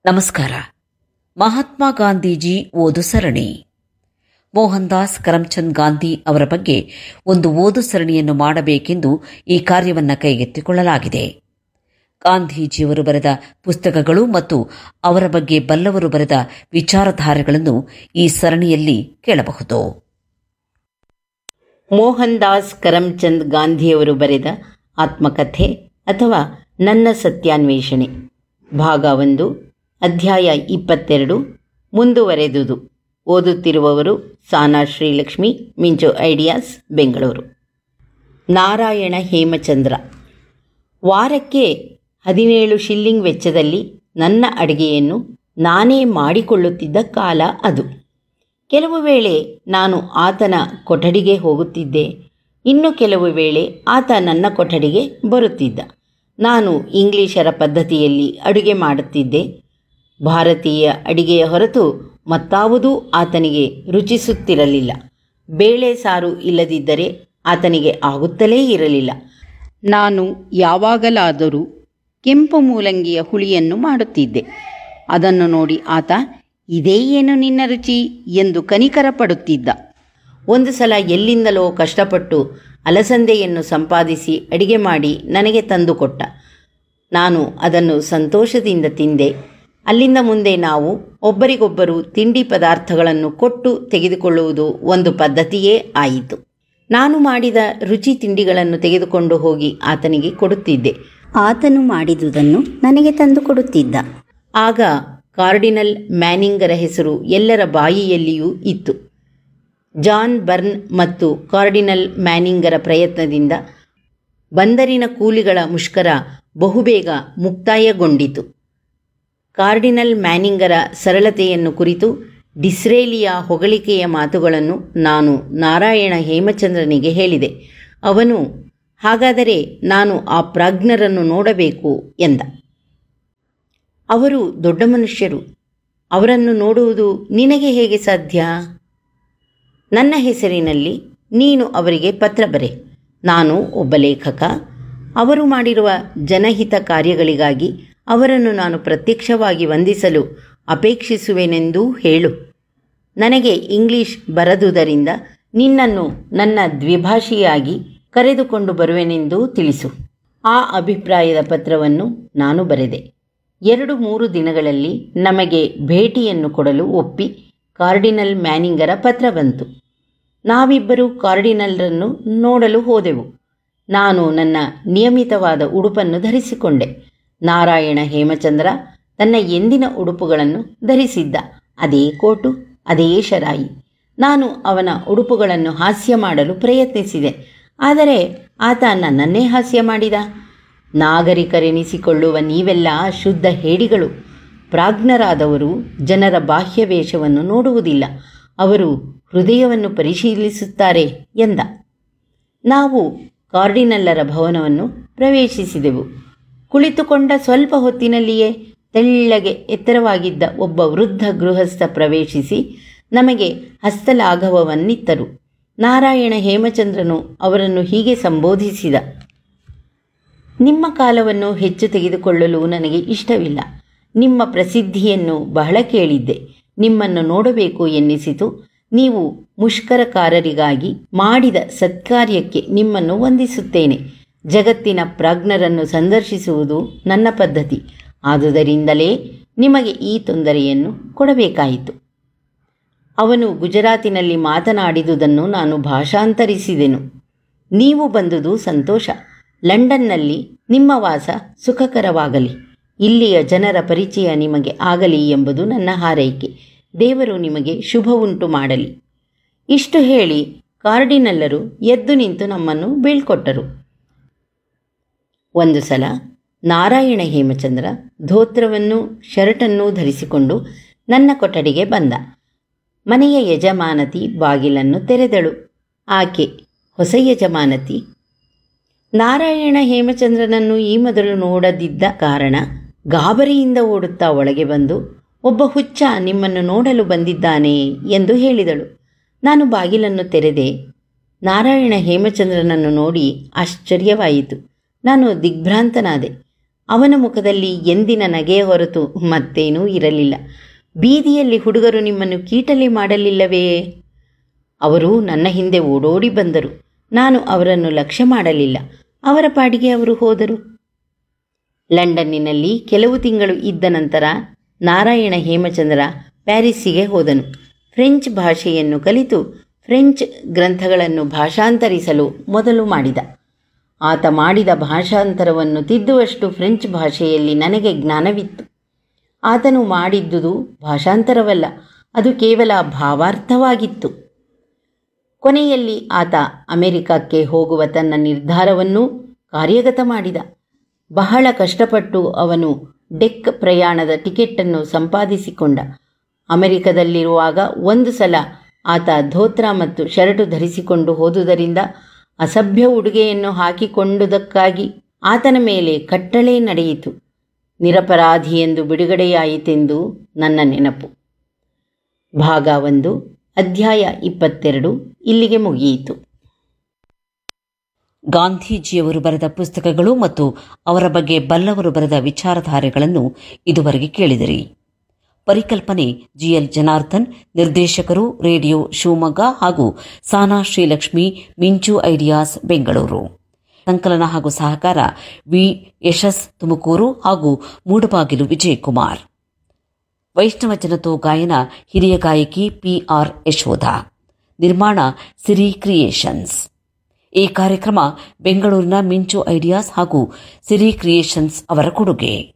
ನಮಸ್ಕಾರ ಮಹಾತ್ಮ ಗಾಂಧೀಜಿ ಓದು ಸರಣಿ ಮೋಹನ್ ದಾಸ್ ಕರಮ್ಚಂದ್ ಗಾಂಧಿ ಅವರ ಬಗ್ಗೆ ಒಂದು ಓದು ಸರಣಿಯನ್ನು ಮಾಡಬೇಕೆಂದು ಈ ಕಾರ್ಯವನ್ನು ಕೈಗೆತ್ತಿಕೊಳ್ಳಲಾಗಿದೆ ಗಾಂಧೀಜಿಯವರು ಬರೆದ ಪುಸ್ತಕಗಳು ಮತ್ತು ಅವರ ಬಗ್ಗೆ ಬಲ್ಲವರು ಬರೆದ ವಿಚಾರಧಾರೆಗಳನ್ನು ಈ ಸರಣಿಯಲ್ಲಿ ಕೇಳಬಹುದು ಮೋಹನ್ ದಾಸ್ ಕರಮ್ಚಂದ್ ಗಾಂಧಿಯವರು ಬರೆದ ಆತ್ಮಕಥೆ ಅಥವಾ ನನ್ನ ಸತ್ಯಾನ್ವೇಷಣೆ ಭಾಗ ಒಂದು ಅಧ್ಯಾಯ ಇಪ್ಪತ್ತೆರಡು ಮುಂದುವರೆದುದು ಓದುತ್ತಿರುವವರು ಸಾನಾ ಶ್ರೀಲಕ್ಷ್ಮಿ ಮಿಂಚು ಐಡಿಯಾಸ್ ಬೆಂಗಳೂರು ನಾರಾಯಣ ಹೇಮಚಂದ್ರ ವಾರಕ್ಕೆ ಹದಿನೇಳು ಶಿಲ್ಲಿಂಗ್ ವೆಚ್ಚದಲ್ಲಿ ನನ್ನ ಅಡುಗೆಯನ್ನು ನಾನೇ ಮಾಡಿಕೊಳ್ಳುತ್ತಿದ್ದ ಕಾಲ ಅದು ಕೆಲವು ವೇಳೆ ನಾನು ಆತನ ಕೊಠಡಿಗೆ ಹೋಗುತ್ತಿದ್ದೆ ಇನ್ನು ಕೆಲವು ವೇಳೆ ಆತ ನನ್ನ ಕೊಠಡಿಗೆ ಬರುತ್ತಿದ್ದ ನಾನು ಇಂಗ್ಲಿಷರ ಪದ್ಧತಿಯಲ್ಲಿ ಅಡುಗೆ ಮಾಡುತ್ತಿದ್ದೆ ಭಾರತೀಯ ಅಡಿಗೆಯ ಹೊರತು ಮತ್ತಾವುದೂ ಆತನಿಗೆ ರುಚಿಸುತ್ತಿರಲಿಲ್ಲ ಬೇಳೆ ಸಾರು ಇಲ್ಲದಿದ್ದರೆ ಆತನಿಗೆ ಆಗುತ್ತಲೇ ಇರಲಿಲ್ಲ ನಾನು ಯಾವಾಗಲಾದರೂ ಕೆಂಪು ಮೂಲಂಗಿಯ ಹುಳಿಯನ್ನು ಮಾಡುತ್ತಿದ್ದೆ ಅದನ್ನು ನೋಡಿ ಆತ ಇದೇ ಏನು ನಿನ್ನ ರುಚಿ ಎಂದು ಕನಿಕರ ಪಡುತ್ತಿದ್ದ ಒಂದು ಸಲ ಎಲ್ಲಿಂದಲೋ ಕಷ್ಟಪಟ್ಟು ಅಲಸಂದೆಯನ್ನು ಸಂಪಾದಿಸಿ ಅಡಿಗೆ ಮಾಡಿ ನನಗೆ ತಂದುಕೊಟ್ಟ ನಾನು ಅದನ್ನು ಸಂತೋಷದಿಂದ ತಿಂದೆ ಅಲ್ಲಿಂದ ಮುಂದೆ ನಾವು ಒಬ್ಬರಿಗೊಬ್ಬರು ತಿಂಡಿ ಪದಾರ್ಥಗಳನ್ನು ಕೊಟ್ಟು ತೆಗೆದುಕೊಳ್ಳುವುದು ಒಂದು ಪದ್ಧತಿಯೇ ಆಯಿತು ನಾನು ಮಾಡಿದ ರುಚಿ ತಿಂಡಿಗಳನ್ನು ತೆಗೆದುಕೊಂಡು ಹೋಗಿ ಆತನಿಗೆ ಕೊಡುತ್ತಿದ್ದೆ ಆತನು ಮಾಡಿದುದನ್ನು ನನಗೆ ತಂದು ಕೊಡುತ್ತಿದ್ದ ಆಗ ಕಾರ್ಡಿನಲ್ ಮ್ಯಾನಿಂಗರ ಹೆಸರು ಎಲ್ಲರ ಬಾಯಿಯಲ್ಲಿಯೂ ಇತ್ತು ಜಾನ್ ಬರ್ನ್ ಮತ್ತು ಕಾರ್ಡಿನಲ್ ಮ್ಯಾನಿಂಗರ ಪ್ರಯತ್ನದಿಂದ ಬಂದರಿನ ಕೂಲಿಗಳ ಮುಷ್ಕರ ಬಹುಬೇಗ ಮುಕ್ತಾಯಗೊಂಡಿತು ಕಾರ್ಡಿನಲ್ ಮ್ಯಾನಿಂಗರ ಸರಳತೆಯನ್ನು ಕುರಿತು ಡಿಸ್ರೇಲಿಯ ಹೊಗಳಿಕೆಯ ಮಾತುಗಳನ್ನು ನಾನು ನಾರಾಯಣ ಹೇಮಚಂದ್ರನಿಗೆ ಹೇಳಿದೆ ಅವನು ಹಾಗಾದರೆ ನಾನು ಆ ಪ್ರಾಜ್ಞರನ್ನು ನೋಡಬೇಕು ಎಂದ ಅವರು ದೊಡ್ಡ ಮನುಷ್ಯರು ಅವರನ್ನು ನೋಡುವುದು ನಿನಗೆ ಹೇಗೆ ಸಾಧ್ಯ ನನ್ನ ಹೆಸರಿನಲ್ಲಿ ನೀನು ಅವರಿಗೆ ಪತ್ರ ಬರೆ ನಾನು ಒಬ್ಬ ಲೇಖಕ ಅವರು ಮಾಡಿರುವ ಜನಹಿತ ಕಾರ್ಯಗಳಿಗಾಗಿ ಅವರನ್ನು ನಾನು ಪ್ರತ್ಯಕ್ಷವಾಗಿ ವಂದಿಸಲು ಅಪೇಕ್ಷಿಸುವೆನೆಂದೂ ಹೇಳು ನನಗೆ ಇಂಗ್ಲಿಷ್ ಬರದುದರಿಂದ ನಿನ್ನನ್ನು ನನ್ನ ದ್ವಿಭಾಷಿಯಾಗಿ ಕರೆದುಕೊಂಡು ಬರುವೆನೆಂದೂ ತಿಳಿಸು ಆ ಅಭಿಪ್ರಾಯದ ಪತ್ರವನ್ನು ನಾನು ಬರೆದೆ ಎರಡು ಮೂರು ದಿನಗಳಲ್ಲಿ ನಮಗೆ ಭೇಟಿಯನ್ನು ಕೊಡಲು ಒಪ್ಪಿ ಕಾರ್ಡಿನಲ್ ಮ್ಯಾನಿಂಗರ ಪತ್ರ ಬಂತು ನಾವಿಬ್ಬರು ಕಾರ್ಡಿನಲ್ರನ್ನು ನೋಡಲು ಹೋದೆವು ನಾನು ನನ್ನ ನಿಯಮಿತವಾದ ಉಡುಪನ್ನು ಧರಿಸಿಕೊಂಡೆ ನಾರಾಯಣ ಹೇಮಚಂದ್ರ ತನ್ನ ಎಂದಿನ ಉಡುಪುಗಳನ್ನು ಧರಿಸಿದ್ದ ಅದೇ ಕೋಟು ಅದೇ ಶರಾಯಿ ನಾನು ಅವನ ಉಡುಪುಗಳನ್ನು ಹಾಸ್ಯ ಮಾಡಲು ಪ್ರಯತ್ನಿಸಿದೆ ಆದರೆ ಆತ ನನ್ನನ್ನೇ ಹಾಸ್ಯ ಮಾಡಿದ ನಾಗರಿಕರೆನಿಸಿಕೊಳ್ಳುವ ನೀವೆಲ್ಲ ಶುದ್ಧ ಹೇಡಿಗಳು ಪ್ರಾಜ್ಞರಾದವರು ಜನರ ಬಾಹ್ಯ ವೇಷವನ್ನು ನೋಡುವುದಿಲ್ಲ ಅವರು ಹೃದಯವನ್ನು ಪರಿಶೀಲಿಸುತ್ತಾರೆ ಎಂದ ನಾವು ಕಾರ್ಡಿನಲ್ಲರ ಭವನವನ್ನು ಪ್ರವೇಶಿಸಿದೆವು ಕುಳಿತುಕೊಂಡ ಸ್ವಲ್ಪ ಹೊತ್ತಿನಲ್ಲಿಯೇ ತೆಳ್ಳಗೆ ಎತ್ತರವಾಗಿದ್ದ ಒಬ್ಬ ವೃದ್ಧ ಗೃಹಸ್ಥ ಪ್ರವೇಶಿಸಿ ನಮಗೆ ಹಸ್ತಲಾಘವವನ್ನಿತ್ತರು ನಾರಾಯಣ ಹೇಮಚಂದ್ರನು ಅವರನ್ನು ಹೀಗೆ ಸಂಬೋಧಿಸಿದ ನಿಮ್ಮ ಕಾಲವನ್ನು ಹೆಚ್ಚು ತೆಗೆದುಕೊಳ್ಳಲು ನನಗೆ ಇಷ್ಟವಿಲ್ಲ ನಿಮ್ಮ ಪ್ರಸಿದ್ಧಿಯನ್ನು ಬಹಳ ಕೇಳಿದ್ದೆ ನಿಮ್ಮನ್ನು ನೋಡಬೇಕು ಎನ್ನಿಸಿತು ನೀವು ಮುಷ್ಕರಕಾರರಿಗಾಗಿ ಮಾಡಿದ ಸತ್ಕಾರ್ಯಕ್ಕೆ ನಿಮ್ಮನ್ನು ವಂದಿಸುತ್ತೇನೆ ಜಗತ್ತಿನ ಪ್ರಾಜ್ಞರನ್ನು ಸಂದರ್ಶಿಸುವುದು ನನ್ನ ಪದ್ಧತಿ ಆದುದರಿಂದಲೇ ನಿಮಗೆ ಈ ತೊಂದರೆಯನ್ನು ಕೊಡಬೇಕಾಯಿತು ಅವನು ಗುಜರಾತಿನಲ್ಲಿ ಮಾತನಾಡಿದುದನ್ನು ನಾನು ಭಾಷಾಂತರಿಸಿದೆನು ನೀವು ಬಂದುದು ಸಂತೋಷ ಲಂಡನ್ನಲ್ಲಿ ನಿಮ್ಮ ವಾಸ ಸುಖಕರವಾಗಲಿ ಇಲ್ಲಿಯ ಜನರ ಪರಿಚಯ ನಿಮಗೆ ಆಗಲಿ ಎಂಬುದು ನನ್ನ ಹಾರೈಕೆ ದೇವರು ನಿಮಗೆ ಶುಭವುಂಟು ಮಾಡಲಿ ಇಷ್ಟು ಹೇಳಿ ಕಾರ್ಡಿನಲ್ಲರು ಎದ್ದು ನಿಂತು ನಮ್ಮನ್ನು ಬೀಳ್ಕೊಟ್ಟರು ಒಂದು ಸಲ ನಾರಾಯಣ ಹೇಮಚಂದ್ರ ಧೋತ್ರವನ್ನು ಶರ್ಟನ್ನು ಧರಿಸಿಕೊಂಡು ನನ್ನ ಕೊಠಡಿಗೆ ಬಂದ ಮನೆಯ ಯಜಮಾನತಿ ಬಾಗಿಲನ್ನು ತೆರೆದಳು ಆಕೆ ಹೊಸ ಯಜಮಾನತಿ ನಾರಾಯಣ ಹೇಮಚಂದ್ರನನ್ನು ಈ ಮೊದಲು ನೋಡದಿದ್ದ ಕಾರಣ ಗಾಬರಿಯಿಂದ ಓಡುತ್ತಾ ಒಳಗೆ ಬಂದು ಒಬ್ಬ ಹುಚ್ಚ ನಿಮ್ಮನ್ನು ನೋಡಲು ಬಂದಿದ್ದಾನೆ ಎಂದು ಹೇಳಿದಳು ನಾನು ಬಾಗಿಲನ್ನು ತೆರೆದೆ ನಾರಾಯಣ ಹೇಮಚಂದ್ರನನ್ನು ನೋಡಿ ಆಶ್ಚರ್ಯವಾಯಿತು ನಾನು ದಿಗ್ಭ್ರಾಂತನಾದೆ ಅವನ ಮುಖದಲ್ಲಿ ಎಂದಿನ ನಗೆಯ ಹೊರತು ಮತ್ತೇನೂ ಇರಲಿಲ್ಲ ಬೀದಿಯಲ್ಲಿ ಹುಡುಗರು ನಿಮ್ಮನ್ನು ಕೀಟಲೆ ಮಾಡಲಿಲ್ಲವೇ ಅವರು ನನ್ನ ಹಿಂದೆ ಓಡೋಡಿ ಬಂದರು ನಾನು ಅವರನ್ನು ಲಕ್ಷ್ಯ ಮಾಡಲಿಲ್ಲ ಅವರ ಪಾಡಿಗೆ ಅವರು ಹೋದರು ಲಂಡನ್ನಿನಲ್ಲಿ ಕೆಲವು ತಿಂಗಳು ಇದ್ದ ನಂತರ ನಾರಾಯಣ ಹೇಮಚಂದ್ರ ಪ್ಯಾರಿಸ್ಸಿಗೆ ಹೋದನು ಫ್ರೆಂಚ್ ಭಾಷೆಯನ್ನು ಕಲಿತು ಫ್ರೆಂಚ್ ಗ್ರಂಥಗಳನ್ನು ಭಾಷಾಂತರಿಸಲು ಮೊದಲು ಮಾಡಿದ ಆತ ಮಾಡಿದ ಭಾಷಾಂತರವನ್ನು ತಿದ್ದುವಷ್ಟು ಫ್ರೆಂಚ್ ಭಾಷೆಯಲ್ಲಿ ನನಗೆ ಜ್ಞಾನವಿತ್ತು ಆತನು ಮಾಡಿದ್ದುದು ಭಾಷಾಂತರವಲ್ಲ ಅದು ಕೇವಲ ಭಾವಾರ್ಥವಾಗಿತ್ತು ಕೊನೆಯಲ್ಲಿ ಆತ ಅಮೆರಿಕಕ್ಕೆ ಹೋಗುವ ತನ್ನ ನಿರ್ಧಾರವನ್ನು ಕಾರ್ಯಗತ ಮಾಡಿದ ಬಹಳ ಕಷ್ಟಪಟ್ಟು ಅವನು ಡೆಕ್ ಪ್ರಯಾಣದ ಟಿಕೆಟನ್ನು ಸಂಪಾದಿಸಿಕೊಂಡ ಅಮೆರಿಕದಲ್ಲಿರುವಾಗ ಒಂದು ಸಲ ಆತ ಧೋತ್ರ ಮತ್ತು ಶರ್ಟು ಧರಿಸಿಕೊಂಡು ಹೋದುದರಿಂದ ಅಸಭ್ಯ ಉಡುಗೆಯನ್ನು ಹಾಕಿಕೊಂಡುದಕ್ಕಾಗಿ ಆತನ ಮೇಲೆ ಕಟ್ಟಳೆ ನಡೆಯಿತು ನಿರಪರಾಧಿ ಎಂದು ಬಿಡುಗಡೆಯಾಯಿತೆಂದು ನನ್ನ ನೆನಪು ಭಾಗ ಒಂದು ಅಧ್ಯಾಯ ಇಪ್ಪತ್ತೆರಡು ಇಲ್ಲಿಗೆ ಮುಗಿಯಿತು ಗಾಂಧೀಜಿಯವರು ಬರೆದ ಪುಸ್ತಕಗಳು ಮತ್ತು ಅವರ ಬಗ್ಗೆ ಬಲ್ಲವರು ಬರೆದ ವಿಚಾರಧಾರೆಗಳನ್ನು ಇದುವರೆಗೆ ಕೇಳಿದಿರಿ ಪರಿಕಲ್ಪನೆ ಜಿಎಲ್ ಜನಾರ್ದನ್ ನಿರ್ದೇಶಕರು ರೇಡಿಯೋ ಶಿವಮೊಗ್ಗ ಹಾಗೂ ಸಾನಾ ಶ್ರೀಲಕ್ಷ್ಮಿ ಮಿಂಚು ಐಡಿಯಾಸ್ ಬೆಂಗಳೂರು ಸಂಕಲನ ಹಾಗೂ ಸಹಕಾರ ವಿ ಯಶಸ್ ತುಮಕೂರು ಹಾಗೂ ಮೂಡಬಾಗಿಲು ವಿಜಯಕುಮಾರ್ ವೈಷ್ಣವ ಜನತೋ ಗಾಯನ ಹಿರಿಯ ಗಾಯಕಿ ಪಿಆರ್ ಯಶೋಧ ನಿರ್ಮಾಣ ಸಿರಿ ಕ್ರಿಯೇಷನ್ಸ್ ಈ ಕಾರ್ಯಕ್ರಮ ಬೆಂಗಳೂರಿನ ಮಿಂಚು ಐಡಿಯಾಸ್ ಹಾಗೂ ಸಿರಿ ಕ್ರಿಯೇಷನ್ಸ್ ಅವರ ಕೊಡುಗೆ